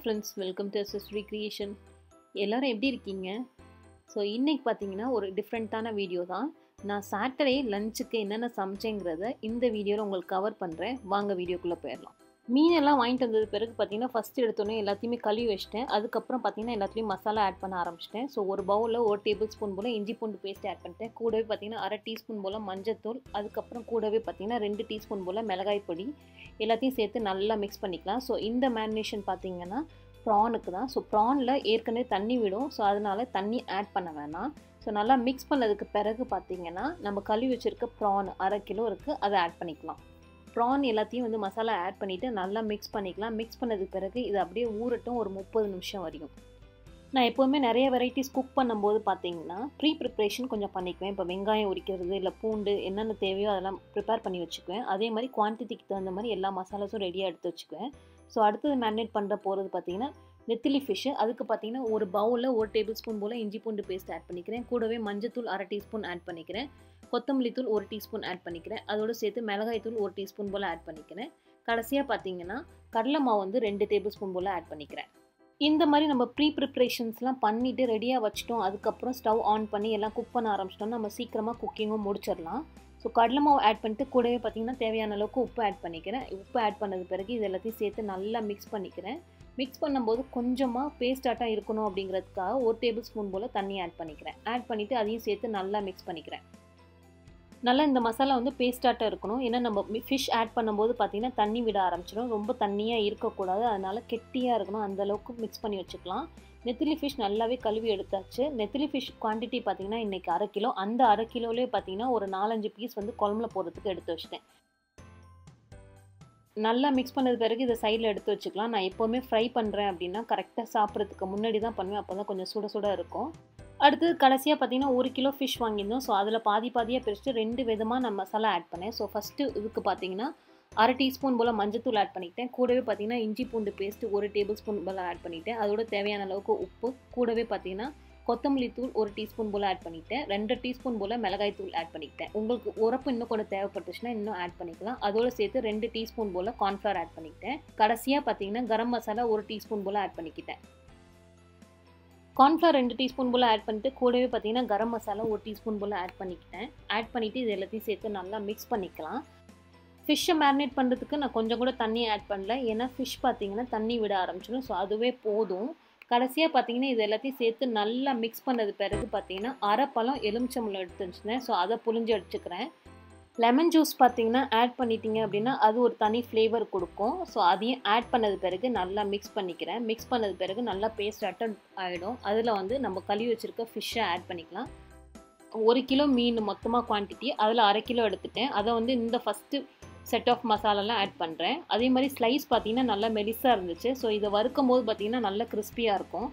friends welcome to SSV creation எல்லோரும் எப்படி இருக்கீங்க ஸோ இன்றைக்கி பார்த்தீங்கன்னா ஒரு டிஃப்ரெண்ட்டான வீடியோ தான் நான் சாட்டர்டே லஞ்சுக்கு என்னென்ன சமைச்சேங்கிறத இந்த வீடியோவில் உங்களுக்கு கவர் பண்ணுறேன் வாங்க வீடியோக்குள்ளே போயிடலாம் மீனெல்லாம் வாங்கிட்டு வந்தது பிறகு பார்த்தீங்கன்னா ஃபஸ்ட் எடுத்தோன்னே எல்லாத்தையுமே கழுவி வச்சிட்டேன் அதுக்கப்புறம் பார்த்தீங்கன்னா எல்லாத்துலேயும் மசாலா ஆட் பண்ண ஆரம்பிச்சிட்டேன் ஸோ ஒரு பவுலில் ஒரு டேபிள் ஸ்பூன் போல் இஞ்சி பூண்டு பேஸ்ட் ஆட் பண்ணிட்டேன் கூடவே பார்த்தீங்கன்னா அரை டீஸ்பூன் போல் மஞ்சத்தூள் அதுக்கப்புறம் கூடவே பார்த்தீங்கன்னா ரெண்டு டீஸ்பூன் போல் மிளகாய் பொடி எல்லாத்தையும் சேர்த்து நல்லா மிக்ஸ் பண்ணிக்கலாம் ஸோ இந்த மேரினேஷன் பார்த்தீங்கன்னா ப்ரானுக்கு தான் ஸோ ப்ரானில் ஏற்கனவே தண்ணி விடும் ஸோ அதனால் தண்ணி ஆட் பண்ண வேணாம் ஸோ நல்லா மிக்ஸ் பண்ணதுக்கு பிறகு பார்த்தீங்கன்னா நம்ம கழுவி வச்சுருக்க ப்ரான் அரை கிலோ இருக்குது அதை ஆட் பண்ணிக்கலாம் ப்ரான் எல்லாத்தையும் வந்து மசாலா ஆட் பண்ணிவிட்டு நல்லா மிக்ஸ் பண்ணிக்கலாம் மிக்ஸ் பண்ணதுக்கு பிறகு இது அப்படியே ஊறட்டும் ஒரு முப்பது நிமிஷம் வரையும் நான் எப்போவுமே நிறைய வெரைட்டிஸ் குக் பண்ணும்போது பார்த்தீங்கன்னா ப்ரீ ப்ரிப்ரேஷன் கொஞ்சம் பண்ணிக்குவேன் இப்போ வெங்காயம் உரிக்கிறது இல்லை பூண்டு என்னென்ன தேவையோ அதெல்லாம் ப்ரிப்பேர் பண்ணி வச்சுக்குவேன் அதே மாதிரி குவான்டிட்டிக்கு தகுந்த மாதிரி எல்லா மசாலாஸும் ரெடியாக எடுத்து வச்சுக்குவேன் ஸோ அடுத்தது மேரினேட் பண்ணுற போகிறது பார்த்தீங்கன்னா நெத்திலி ஃபிஷ்ஷு அதுக்கு பார்த்தீங்கன்னா ஒரு பவுலில் ஒரு டேபிள் ஸ்பூன் போல் இஞ்சி பூண்டு பேஸ்ட் ஆட் பண்ணிக்கிறேன் கூடவே மஞ்சத்தூள் அரை டீஸ்பூன் ஆட் பண்ணிக்கிறேன் கொத்தமல்லி தூள் ஒரு டீஸ்பூன் ஆட் பண்ணிக்கிறேன் அதோடு சேர்த்து மிளகாய் தூள் ஒரு டீஸ்பூன் போல் ஆட் பண்ணிக்கிறேன் கடைசியாக பார்த்தீங்கன்னா கடலை மாவு வந்து ரெண்டு டேபிள் ஸ்பூன் போல் ஆட் பண்ணிக்கிறேன் இந்த மாதிரி நம்ம ப்ரீ ப்ரிப்ரேஷன்ஸ்லாம் பண்ணிவிட்டு ரெடியாக வச்சுட்டோம் அதுக்கப்புறம் ஸ்டவ் ஆன் பண்ணி எல்லாம் குக் பண்ண ஆரம்பிச்சிட்டோம் நம்ம சீக்கிரமாக குக்கிங்கும் முடிச்சிடலாம் ஸோ கடலை மாவு ஆட் பண்ணிட்டு கூடவே பார்த்திங்கன்னா தேவையான அளவுக்கு உப்பு ஆட் பண்ணிக்கிறேன் உப்பு ஆட் பண்ணது பிறகு இது எல்லாத்தையும் சேர்த்து நல்லா மிக்ஸ் பண்ணிக்கிறேன் மிக்ஸ் பண்ணும்போது கொஞ்சமாக பேஸ்டாட்டம் இருக்கணும் அப்படிங்கிறதுக்காக ஒரு டேபிள் ஸ்பூன் போல் தண்ணி ஆட் பண்ணிக்கிறேன் ஆட் பண்ணிவிட்டு அதையும் சேர்த்து நல்லா மிக்ஸ் பண்ணிக்கிறேன் நல்லா இந்த மசாலா வந்து பேஸ்டாட்டம் இருக்கணும் ஏன்னா நம்ம ஃபிஷ் ஆட் பண்ணும்போது பார்த்திங்கன்னா தண்ணி விட ஆரம்பிச்சிடும் ரொம்ப தண்ணியாக இருக்கக்கூடாது அதனால் கெட்டியாக இருக்கணும் அந்தளவுக்கு மிக்ஸ் பண்ணி வச்சுக்கலாம் நெத்திலி ஃபிஷ் நல்லாவே கழுவி எடுத்தாச்சு நெத்திலி ஃபிஷ் குவான்டிட்டி பார்த்திங்கன்னா இன்றைக்கி அரை கிலோ அந்த அரை கிலோலேயே பார்த்திங்கன்னா ஒரு நாலஞ்சு பீஸ் வந்து குழம்புல போடுறதுக்கு எடுத்து வச்சிட்டேன் நல்லா மிக்ஸ் பண்ணது பிறகு இதை சைடில் எடுத்து வச்சுக்கலாம் நான் எப்போவுமே ஃப்ரை பண்ணுறேன் அப்படின்னா கரெக்டாக சாப்பிட்றதுக்கு முன்னாடி தான் பண்ணுவேன் அப்போ தான் கொஞ்சம் சுட சுட இருக்கும் அடுத்தது கடைசியாக பார்த்தீங்கன்னா ஒரு கிலோ ஃபிஷ் வாங்கியிருந்தோம் ஸோ அதில் பாதி பாதியாக பிரிச்சுட்டு ரெண்டு விதமாக நான் மசாலா ஆட் பண்ணேன் ஸோ ஃபஸ்ட்டு இதுக்கு பார்த்தீங்கன்னா அரை டீஸ்பூன் போல் மஞ்சத்தூள் ஆட் பண்ணிக்கிட்டேன் கூடவே பார்த்தீங்கன்னா இஞ்சி பூண்டு பேஸ்ட்டு ஒரு டேபிள் ஸ்பூன் போல் ஆட் பண்ணிவிட்டேன் அதோட தேவையான அளவுக்கு உப்பு கூடவே பார்த்தீங்கன்னா கொத்தமல்லி தூள் ஒரு டீஸ்பூன் போல் ஆட் பண்ணிக்கிட்டேன் ரெண்டு டீஸ்பூன் போல் மிளகாய் தூள் ஆட் பண்ணிக்கிட்டேன் உங்களுக்கு உரப்பு இன்னும் கொஞ்சம் தேவைப்பட்டுச்சுன்னா இன்னும் ஆட் பண்ணிக்கலாம் அதோடு சேர்த்து ரெண்டு டீஸ்பூன் போல் கார்ன்ஃப்ளவர் ஆட் பண்ணிக்கிட்டேன் கடைசியாக பார்த்தீங்கன்னா கரம் மசாலா ஒரு டீஸ்பூன் போல் ஆட் பண்ணிக்கிட்டேன் கார்ன்ஃப்ளவர் ரெண்டு டீஸ்பூன் போல் ஆட் பண்ணிட்டு கூடவே பார்த்தீங்கன்னா கரம் மசாலா ஒரு டீஸ்பூன் போல் ஆட் பண்ணிக்கிட்டேன் ஆட் பண்ணிவிட்டு இது எல்லாத்தையும் சேர்த்து நல்லா மிக்ஸ் பண்ணிக்கலாம் ஃபிஷ்ஷை மேரினேட் பண்ணுறதுக்கு நான் கொஞ்சம் கூட தண்ணி ஆட் பண்ணல ஏன்னா ஃபிஷ் பார்த்தீங்கன்னா தண்ணி விட ஆரம்பிச்சிடும் ஸோ அதுவே போதும் கடைசியாக பார்த்தீங்கன்னா இது எல்லாத்தையும் சேர்த்து நல்லா மிக்ஸ் பண்ணது பிறகு பார்த்தீங்கன்னா அரை பழம் எலுமிச்சம்பழம் எடுத்து வச்சுருந்தேன் ஸோ அதை புளிஞ்சு அடிச்சுக்கிறேன் லெமன் ஜூஸ் பார்த்தீங்கன்னா ஆட் பண்ணிட்டீங்க அப்படின்னா அது ஒரு தனி ஃப்ளேவர் கொடுக்கும் ஸோ அதையும் ஆட் பண்ணது பிறகு நல்லா மிக்ஸ் பண்ணிக்கிறேன் மிக்ஸ் பண்ணது பிறகு நல்லா பேஸ்ட் அட்டன் ஆகிடும் அதில் வந்து நம்ம கழுவி வச்சுருக்க ஃபிஷ்ஷை ஆட் பண்ணிக்கலாம் ஒரு கிலோ மீன் மொத்தமாக குவான்டிட்டி அதில் அரை கிலோ எடுத்துட்டேன் அதை வந்து இந்த ஃபஸ்ட்டு செட் ஆஃப் மசாலாலாம் ஆட் பண்ணுறேன் அதே மாதிரி ஸ்லைஸ் பார்த்தீங்கன்னா நல்லா மெலிசாக இருந்துச்சு ஸோ இதை வறுக்கும் போது பார்த்தீங்கன்னா நல்லா கிறிஸ்பியாக இருக்கும்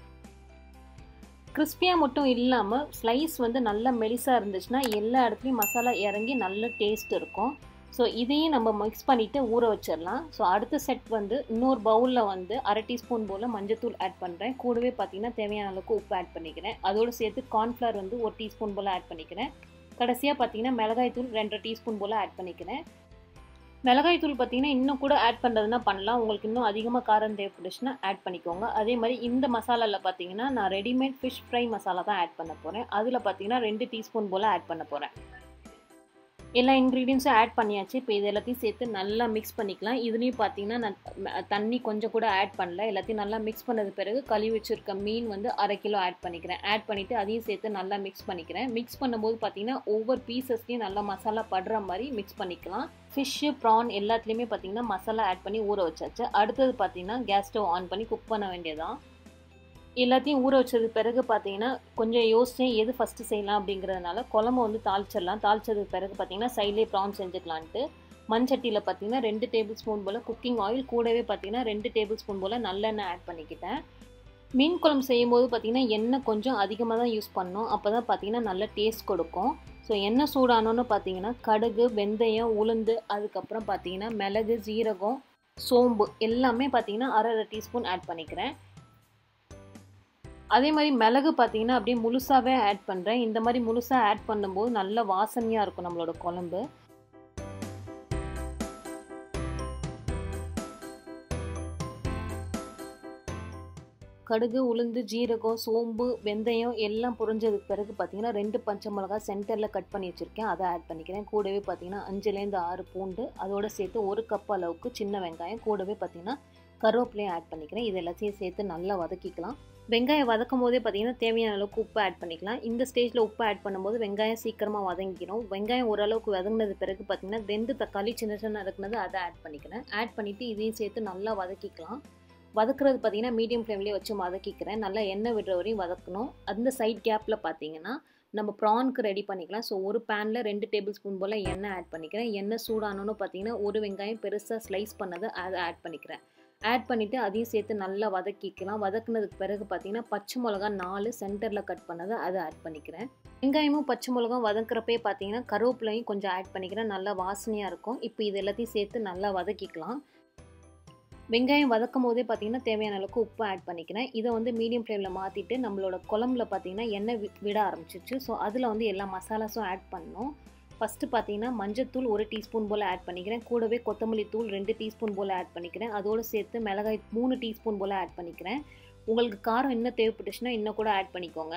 கிறிஸ்பியாக மட்டும் இல்லாமல் ஸ்லைஸ் வந்து நல்லா மெலிசாக இருந்துச்சுன்னா எல்லா இடத்துலையும் மசாலா இறங்கி நல்ல டேஸ்ட் இருக்கும் ஸோ இதையும் நம்ம மிக்ஸ் பண்ணிவிட்டு ஊற வச்சிடலாம் ஸோ அடுத்த செட் வந்து இன்னொரு பவுலில் வந்து அரை டீஸ்பூன் போல் மஞ்சத்தூள் ஆட் பண்ணுறேன் கூடவே பார்த்தீங்கன்னா தேவையான அளவுக்கு உப்பு ஆட் பண்ணிக்கிறேன் அதோடு சேர்த்து கார்ன்ஃப்ளவர் வந்து ஒரு டீஸ்பூன் போல் ஆட் பண்ணிக்கிறேன் கடைசியாக பார்த்தீங்கன்னா மிளகாய் தூள் ரெண்டரை டீஸ்பூன் போல் ஆட் பண்ணிக்கிறேன் மிளகாய் தூள் பார்த்தீங்கன்னா இன்னும் கூட ஆட் பண்ணுறதுனா பண்ணலாம் உங்களுக்கு இன்னும் அதிகமாக காரம் தேவைப்பட்டுச்சுன்னா ஆட் பண்ணிக்கோங்க அதே மாதிரி இந்த மசாலாவில் பார்த்தீங்கன்னா நான் ரெடிமேட் ஃபிஷ் ஃப்ரை மசாலா தான் ஆட் பண்ண போகிறேன் அதில் பார்த்தீங்கன்னா ரெண்டு டீஸ்பூன் போல் ஆட் பண்ண போகிறேன் எல்லா இன்க்ரீடியன்ஸும் ஆட் பண்ணியாச்சு இப்போ இது எல்லாத்தையும் சேர்த்து நல்லா மிக்ஸ் பண்ணிக்கலாம் இதுலேயும் பார்த்தீங்கன்னா நான் தண்ணி கொஞ்சம் கூட ஆட் பண்ணல எல்லாத்தையும் நல்லா மிக்ஸ் பண்ணது பிறகு கழுவி வச்சுருக்க மீன் வந்து அரை கிலோ ஆட் பண்ணிக்கிறேன் ஆட் பண்ணிவிட்டு அதையும் சேர்த்து நல்லா மிக்ஸ் பண்ணிக்கிறேன் மிக்ஸ் பண்ணும்போது பார்த்தீங்கன்னா ஒவ்வொரு பீசஸ்லையும் நல்லா மசாலா படுற மாதிரி மிக்ஸ் பண்ணிக்கலாம் ஃபிஷ்ஷு ப்ரான் எல்லாத்துலேயுமே பார்த்தீங்கன்னா மசாலா ஆட் பண்ணி ஊற வச்சாச்சு அடுத்தது பார்த்தீங்கன்னா கேஸ் ஸ்டவ் ஆன் பண்ணி குக் பண்ண வேண்டியதான் எல்லாத்தையும் ஊற வச்சது பிறகு பார்த்தீங்கன்னா கொஞ்சம் யோசிச்சேன் எது ஃபஸ்ட்டு செய்யலாம் அப்படிங்கிறதுனால குழம்பு வந்து தாளிச்சிடலாம் தாளிச்சதுக்கு பிறகு பார்த்தீங்கன்னா சைட்லேயே ப்ரான் செஞ்சுக்கலான்ட்டு மண்சட்டியில் பார்த்தீங்கன்னா ரெண்டு டேபிள் ஸ்பூன் போல் குக்கிங் ஆயில் கூடவே பார்த்தீங்கன்னா ரெண்டு டேபிள் ஸ்பூன் போல் நல்லெண்ணெய் ஆட் பண்ணிக்கிட்டேன் மீன் குழம்பு செய்யும்போது பார்த்தீங்கன்னா எண்ணெய் கொஞ்சம் அதிகமாக தான் யூஸ் பண்ணோம் அப்போ தான் பார்த்தீங்கன்னா நல்ல டேஸ்ட் கொடுக்கும் ஸோ எண்ணெய் சூடானோன்னு பார்த்தீங்கன்னா கடுகு வெந்தயம் உளுந்து அதுக்கப்புறம் பார்த்தீங்கன்னா மிளகு ஜீரகம் சோம்பு எல்லாமே பார்த்தீங்கன்னா அரை அரை டீஸ்பூன் ஆட் பண்ணிக்கிறேன் அதே மாதிரி மிளகு பார்த்தீங்கன்னா அப்படியே முழுசாகவே ஆட் பண்ணுறேன் இந்த மாதிரி முழுசாக ஆட் பண்ணும்போது நல்ல வாசனையாக இருக்கும் நம்மளோட குழம்பு கடுகு உளுந்து ஜீரகம் சோம்பு வெந்தயம் எல்லாம் புரிஞ்சதுக்கு பிறகு பார்த்தீங்கன்னா ரெண்டு பச்சை மிளகா சென்டரில் கட் பண்ணி வச்சுருக்கேன் அதை ஆட் பண்ணிக்கிறேன் கூடவே பார்த்தீங்கன்னா அஞ்சுலேருந்து ஆறு பூண்டு அதோட சேர்த்து ஒரு கப் அளவுக்கு சின்ன வெங்காயம் கூடவே பார்த்தீங்கன்னா கருவேப்பிலையும் ஆட் பண்ணிக்கிறேன் இது எல்லாத்தையும் சேர்த்து நல்லா வதக்கிக்கலாம் வெங்காயம் வதக்கும் போதே பார்த்தீங்கன்னா தேவையான அளவுக்கு உப்பு ஆட் பண்ணிக்கலாம் இந்த ஸ்டேஜில் உப்பு ஆட் பண்ணும்போது வெங்காயம் சீக்கிரமாக வதங்கிடும் வெங்காயம் ஓரளவுக்கு வதங்கினது பிறகு பார்த்தீங்கன்னா ரெண்டு தக்காளி சின்ன சின்ன இருக்குனது அதை ஆட் பண்ணிக்கிறேன் ஆட் பண்ணிவிட்டு இதையும் சேர்த்து நல்லா வதக்கிக்கலாம் வதக்குறது பார்த்தீங்கன்னா மீடியம் ஃப்ளேம்லேயே வச்சு வதக்கிக்கிறேன் நல்லா எண்ணெய் விடுற வரையும் வதக்கணும் அந்த சைட் கேப்பில் பார்த்தீங்கன்னா நம்ம ப்ரான்க்கு ரெடி பண்ணிக்கலாம் ஸோ ஒரு பேனில் ரெண்டு டேபிள் ஸ்பூன் போல் எண்ணெய் ஆட் பண்ணிக்கிறேன் எண்ணெய் சூடானோன்னு பார்த்தீங்கன்னா ஒரு வெங்காயம் பெருசாக ஸ்லைஸ் பண்ணதை அதை ஆட் பண்ணிக்கிறேன் ஆட் பண்ணிவிட்டு அதையும் சேர்த்து நல்லா வதக்கிக்கலாம் வதக்குனதுக்கு பிறகு பார்த்தீங்கன்னா பச்சை மிளகா நாலு சென்டரில் கட் பண்ணதை அதை ஆட் பண்ணிக்கிறேன் வெங்காயமும் பச்சை மிளகாவும் வதக்குறப்பே பார்த்தீங்கன்னா கருவேப்பிலையும் கொஞ்சம் ஆட் பண்ணிக்கிறேன் நல்லா வாசனையாக இருக்கும் இப்போ இது எல்லாத்தையும் சேர்த்து நல்லா வதக்கிக்கலாம் வெங்காயம் வதக்கும் போதே பார்த்தீங்கன்னா தேவையான அளவுக்கு உப்பு ஆட் பண்ணிக்கிறேன் இதை வந்து மீடியம் ஃப்ளேமில் மாற்றிட்டு நம்மளோட குழம்புல பார்த்தீங்கன்னா எண்ணெய் விட ஆரம்பிச்சிச்சு ஸோ அதில் வந்து எல்லா மசாலாஸும் ஆட் பண்ணணும் ஃபஸ்ட்டு பார்த்தீங்கன்னா மஞ்சத்தூள் ஒரு டீஸ்பூன் போல் ஆட் பண்ணிக்கிறேன் கூடவே கொத்தமல்லி தூள் ரெண்டு டீஸ்பூன் போல் ஆட் பண்ணிக்கிறேன் அதோடு சேர்த்து மிளகாய் மூணு டீஸ்பூன் போல் ஆட் பண்ணிக்கிறேன் உங்களுக்கு காரம் என்ன தேவைப்பட்டுச்சுன்னா இன்னும் கூட ஆட் பண்ணிக்கோங்க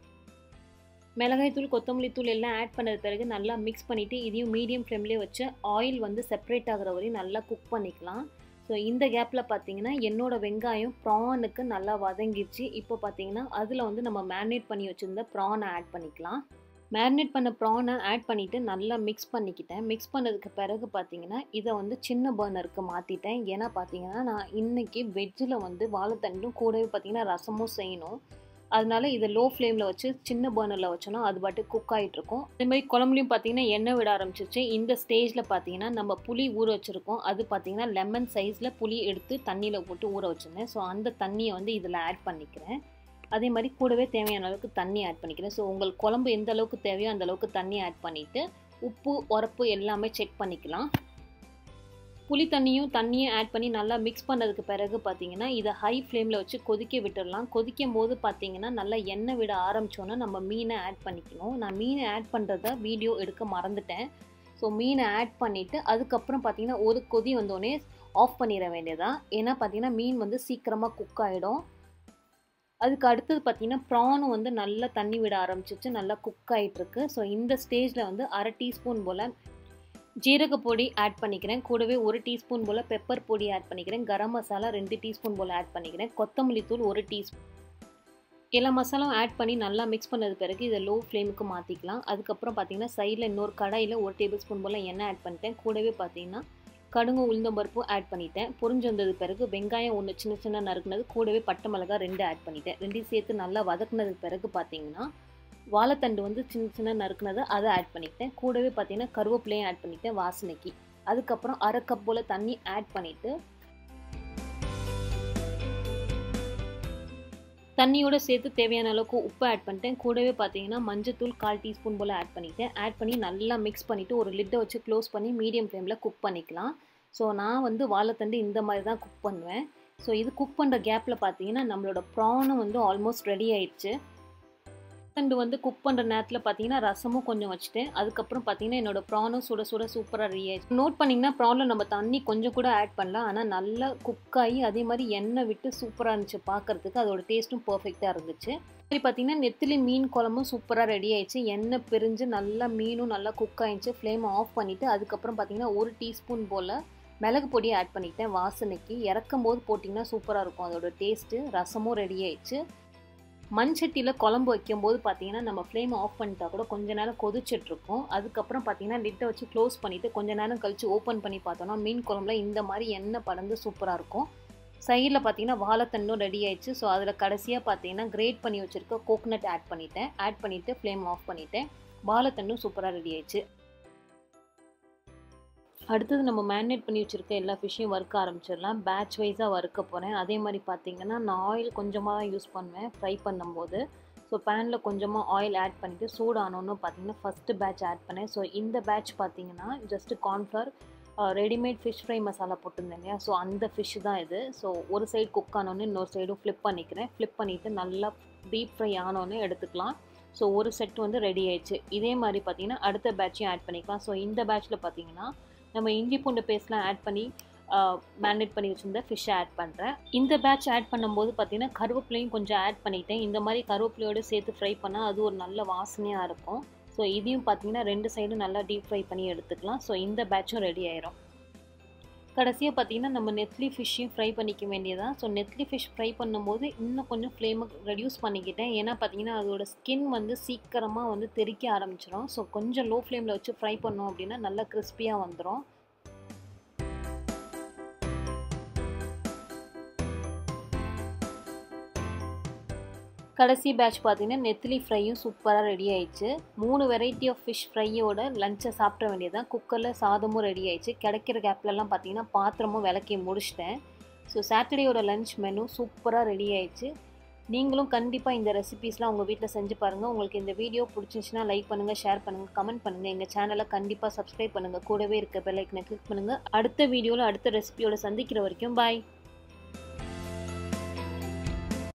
மிளகாய் தூள் கொத்தமல்லி தூள் எல்லாம் ஆட் பண்ணது பிறகு நல்லா மிக்ஸ் பண்ணிவிட்டு இதையும் மீடியம் ஃப்ளேம்லேயே வச்சு ஆயில் வந்து செப்பரேட் ஆகிற வரையும் நல்லா குக் பண்ணிக்கலாம் ஸோ இந்த கேப்பில் பார்த்தீங்கன்னா என்னோடய வெங்காயம் ப்ரானுக்கு நல்லா வதங்கிடுச்சு இப்போ பார்த்தீங்கன்னா அதில் வந்து நம்ம மேரினேட் பண்ணி வச்சுருந்த ப்ரானை ஆட் பண்ணிக்கலாம் மேரினேட் பண்ண ப்ரானை ஆட் பண்ணிவிட்டு நல்லா மிக்ஸ் பண்ணிக்கிட்டேன் மிக்ஸ் பண்ணதுக்கு பிறகு பார்த்தீங்கன்னா இதை வந்து சின்ன பர்னருக்கு மாற்றிட்டேன் ஏன்னா பார்த்தீங்கன்னா நான் இன்றைக்கி வெஜ்ஜில் வந்து வாழைத்தண்டும் கூடவே பார்த்தீங்கன்னா ரசமும் செய்யணும் அதனால இதை லோ ஃப்ளேமில் வச்சு சின்ன பர்னரில் வச்சோன்னா அது பாட்டு குக் ஆகிட்ருக்கும் அதே மாதிரி குழம்புலையும் பார்த்தீங்கன்னா எண்ணெய் விட ஆரம்பிச்சிச்சு இந்த ஸ்டேஜில் பார்த்தீங்கன்னா நம்ம புளி ஊற வச்சுருக்கோம் அது பார்த்தீங்கன்னா லெமன் சைஸில் புளி எடுத்து தண்ணியில் போட்டு ஊற வச்சுருந்தேன் ஸோ அந்த தண்ணியை வந்து இதில் ஆட் பண்ணிக்கிறேன் அதே மாதிரி கூடவே தேவையான அளவுக்கு தண்ணி ஆட் பண்ணிக்கிறேன் ஸோ உங்களுக்கு குழம்பு எந்த அளவுக்கு தேவையோ அந்த அளவுக்கு தண்ணி ஆட் பண்ணிவிட்டு உப்பு உரப்பு எல்லாமே செக் பண்ணிக்கலாம் புளி தண்ணியும் தண்ணியும் ஆட் பண்ணி நல்லா மிக்ஸ் பண்ணதுக்கு பிறகு பார்த்தீங்கன்னா இதை ஹை ஃப்ளேமில் வச்சு கொதிக்க விட்டுடலாம் கொதிக்கும் போது பார்த்தீங்கன்னா நல்லா எண்ணெய் விட ஆரம்பித்தோன்னா நம்ம மீனை ஆட் பண்ணிக்கணும் நான் மீனை ஆட் பண்ணுறத வீடியோ எடுக்க மறந்துட்டேன் ஸோ மீனை ஆட் பண்ணிவிட்டு அதுக்கப்புறம் பார்த்தீங்கன்னா ஒரு கொதி வந்தோடனே ஆஃப் பண்ணிட வேண்டியதான் ஏன்னா பார்த்தீங்கன்னா மீன் வந்து சீக்கிரமாக குக் ஆகிடும் அதுக்கு அடுத்தது பார்த்தீங்கன்னா ப்ரானும் வந்து நல்லா தண்ணி விட ஆரம்பிச்சிச்சு நல்லா குக் ஆகிட்டுருக்கு ஸோ இந்த ஸ்டேஜில் வந்து அரை டீஸ்பூன் போல் ஜீரக பொடி ஆட் பண்ணிக்கிறேன் கூடவே ஒரு டீஸ்பூன் போல் பெப்பர் பொடி ஆட் பண்ணிக்கிறேன் கரம் மசாலா ரெண்டு டீஸ்பூன் போல் ஆட் பண்ணிக்கிறேன் கொத்தமல்லி தூள் ஒரு டீஸ்பூன் எல்லா மசாலாவும் ஆட் பண்ணி நல்லா மிக்ஸ் பண்ணது பிறகு இதை லோ ஃப்ளேமுக்கு மாற்றிக்கலாம் அதுக்கப்புறம் பார்த்தீங்கன்னா சைடில் இன்னொரு கடாயில் ஒரு டேபிள் ஸ்பூன் போல் எண்ணெய் ஆட் பண்ணிட்டேன் கூடவே பார்த்தீங்கன்னா கடுகு உளுந்தம்பருப்பு ஆட் பண்ணிட்டேன் பொரிஞ்சு வந்தது பிறகு வெங்காயம் ஒன்று சின்ன சின்ன நறுக்குனது கூடவே பட்டை மிளகா ரெண்டு ஆட் பண்ணிட்டேன் ரெண்டையும் சேர்த்து நல்லா வதக்குனதுக்கு பிறகு பார்த்தீங்கன்னா வாழைத்தண்டு வந்து சின்ன சின்ன நறுக்குனதை அதை ஆட் பண்ணிக்கிட்டேன் கூடவே பார்த்தீங்கன்னா கருவேப்பிலையும் ஆட் பண்ணிட்டேன் வாசனைக்கு அதுக்கப்புறம் அரை கப் போல் தண்ணி ஆட் பண்ணிவிட்டு தண்ணியோட சேர்த்து தேவையான அளவுக்கு உப்பு ஆட் பண்ணிட்டேன் கூடவே பார்த்தீங்கன்னா மஞ்சத்தூள் கால் டீஸ்பூன் போல் ஆட் பண்ணிட்டேன் ஆட் பண்ணி நல்லா மிக்ஸ் பண்ணிவிட்டு ஒரு லிட்டை வச்சு க்ளோஸ் பண்ணி மீடியம் ஃப்ளேமில் குக் பண்ணிக்கலாம் ஸோ நான் வந்து வாழைத்தண்டு இந்த மாதிரி தான் குக் பண்ணுவேன் ஸோ இது குக் பண்ணுற கேப்பில் பார்த்தீங்கன்னா நம்மளோட ப்ரானும் வந்து ஆல்மோஸ்ட் ரெடி ஆயிடுச்சு தண்டு வந்து குக் பண்ணுற நேரத்தில் பார்த்தீங்கன்னா ரசமும் கொஞ்சம் வச்சுட்டேன் அதுக்கப்புறம் பார்த்தீங்கன்னா என்னோட ப்ரானும் சுட சுட சூப்பராக ரெடி ஆயிடுச்சு நோட் பண்ணிங்கன்னா ப்ரானில் நம்ம தண்ணி கொஞ்சம் கூட ஆட் பண்ணலாம் ஆனால் நல்லா குக் ஆகி அதே மாதிரி எண்ணெய் விட்டு சூப்பராக இருந்துச்சு பார்க்குறதுக்கு அதோட டேஸ்ட்டும் பர்ஃபெக்டாக இருந்துச்சு சரி பார்த்தீங்கன்னா நெத்திலி மீன் குழம்பும் சூப்பராக ரெடி ஆயிடுச்சு எண்ணெய் பிரிஞ்சு நல்லா மீனும் நல்லா குக் ஆயிடுச்சு ஃப்ளேம் ஆஃப் பண்ணிவிட்டு அதுக்கப்புறம் பார்த்தீங்கன்னா ஒரு டீஸ்பூன் போல் மிளகு பொடியை ஆட் பண்ணிக்கிட்டேன் வாசனைக்கு இறக்கும் போது போட்டிங்கன்னா சூப்பராக இருக்கும் அதோட டேஸ்ட்டு ரசமும் ரெடி ஆயிடுச்சு மண் சட்டியில் குழம்பு வைக்கும்போது பார்த்தீங்கன்னா நம்ம ஃப்ளேம் ஆஃப் பண்ணிட்டா கூட கொஞ்ச நேரம் கொதிச்சிட்ருக்கோம் அதுக்கப்புறம் பார்த்தீங்கன்னா லிட்டை வச்சு க்ளோஸ் பண்ணிவிட்டு கொஞ்ச நேரம் கழித்து ஓப்பன் பண்ணி பார்த்தோன்னா மீன் குழம்புல இந்த மாதிரி எண்ணெய் படந்து சூப்பராக இருக்கும் சைடில் பார்த்தீங்கன்னா வாழைத்தண்டும் ரெடி ஆயிடுச்சு ஸோ அதில் கடைசியாக பார்த்தீங்கன்னா கிரேட் பண்ணி வச்சுருக்க கோகனட் ஆட் பண்ணிட்டேன் ஆட் பண்ணிவிட்டு ஃப்ளேம் ஆஃப் பண்ணிவிட்டேன் வாழைத்தண்டும் சூப்பராக ரெடி ஆயிடுச்சு அடுத்தது நம்ம மேரினேட் பண்ணி வச்சுருக்க எல்லா ஃபிஷ்ஷையும் வறுக்க ஆரம்பிச்சிடலாம் பேட்ச் வைஸாக வறுக்க போகிறேன் அதே மாதிரி பார்த்தீங்கன்னா நான் ஆயில் கொஞ்சமாக தான் யூஸ் பண்ணுவேன் ஃப்ரை பண்ணும்போது ஸோ பேனில் கொஞ்சமாக ஆயில் ஆட் பண்ணிவிட்டு சூடானோன்னு பார்த்தீங்கன்னா ஃபஸ்ட்டு பேட்ச் ஆட் பண்ணேன் ஸோ இந்த பேட்ச் பார்த்தீங்கன்னா just cornflour readymade fish fry masala போட்டிருந்தேன் இல்லையா ஸோ அந்த ஃபிஷ் தான் இது ஸோ ஒரு சைடு குக் ஆனோன்னு இன்னொரு சைடும் ஃப்ளிப் பண்ணிக்கிறேன் ஃப்ளிப் பண்ணிவிட்டு நல்லா டீப் ஃப்ரை ஆனோன்னு எடுத்துக்கலாம் ஸோ ஒரு செட் வந்து ரெடி ஆயிடுச்சு இதே மாதிரி பார்த்தீங்கன்னா அடுத்த பேட்சையும் ஆட் பண்ணிக்கலாம் ஸோ இந்த பேட்ச்சில் பார்த்தீங்கன்னா நம்ம இஞ்சி பூண்டு பேஸ்ட்லாம் ஆட் பண்ணி மேரினேட் பண்ணி வச்சுருந்த ஃபிஷ்ஷை ஆட் பண்ணுறேன் இந்த பேட்ச் ஆட் பண்ணும்போது பார்த்தீங்கன்னா கருவேப்பிலையும் கொஞ்சம் ஆட் பண்ணிட்டேன் இந்த மாதிரி கருவேப்பிலையோடு சேர்த்து ஃப்ரை பண்ணால் அது ஒரு நல்ல வாசனையாக இருக்கும் ஸோ இதையும் பார்த்தீங்கன்னா ரெண்டு சைடும் நல்லா டீப் ஃப்ரை பண்ணி எடுத்துக்கலாம் ஸோ இந்த பேட்சும் ரெடி ஆயிரும் கடைசியாக பார்த்தீங்கன்னா நம்ம நெத்லி ஃபிஷ்ஷையும் ஃப்ரை பண்ணிக்க வேண்டியதான் ஸோ நெத்லி ஃபிஷ் ஃப்ரை பண்ணும்போது இன்னும் கொஞ்சம் ஃப்ளேமை ரெடியூஸ் பண்ணிக்கிட்டேன் ஏன்னா பார்த்தீங்கன்னா அதோட ஸ்கின் வந்து சீக்கிரமாக வந்து தெறிக்க ஆரம்பிச்சிடும் ஸோ கொஞ்சம் லோ ஃப்ளேமில் வச்சு ஃப்ரை பண்ணோம் அப்படின்னா நல்லா கிறிஸ்பியாக வந்துடும் கடைசி பேட்ச் பார்த்தீங்கன்னா நெத்திலி ஃப்ரையும் சூப்பராக ரெடி ஆயிடுச்சு மூணு வெரைட்டி ஆஃப் ஃபிஷ் ஃப்ரையோட லஞ்சை சாப்பிட வேண்டியதான் குக்கரில் சாதமும் ரெடி ஆயிடுச்சு கிடைக்கிற கேப்லலாம் பார்த்தீங்கன்னா பாத்திரமும் விளக்கி முடிச்சிட்டேன் ஸோ சாட்டர்டேயோட லஞ்ச் மெனு சூப்பராக ரெடி ஆயிடுச்சு நீங்களும் கண்டிப்பாக இந்த ரெசிபீஸ்லாம் உங்கள் வீட்டில் செஞ்சு பாருங்கள் உங்களுக்கு இந்த வீடியோ பிடிச்சிருந்துச்சுன்னா லைக் பண்ணுங்கள் ஷேர் பண்ணுங்கள் கமெண்ட் பண்ணுங்கள் எங்கள் சேனலை கண்டிப்பாக சப்ஸ்கிரைப் பண்ணுங்கள் கூடவே இருக்க பெல் ஐக்கனை கிளிக் பண்ணுங்கள் அடுத்த வீடியோவில் அடுத்த ரெசிபியோட சந்திக்கிற வரைக்கும் பாய்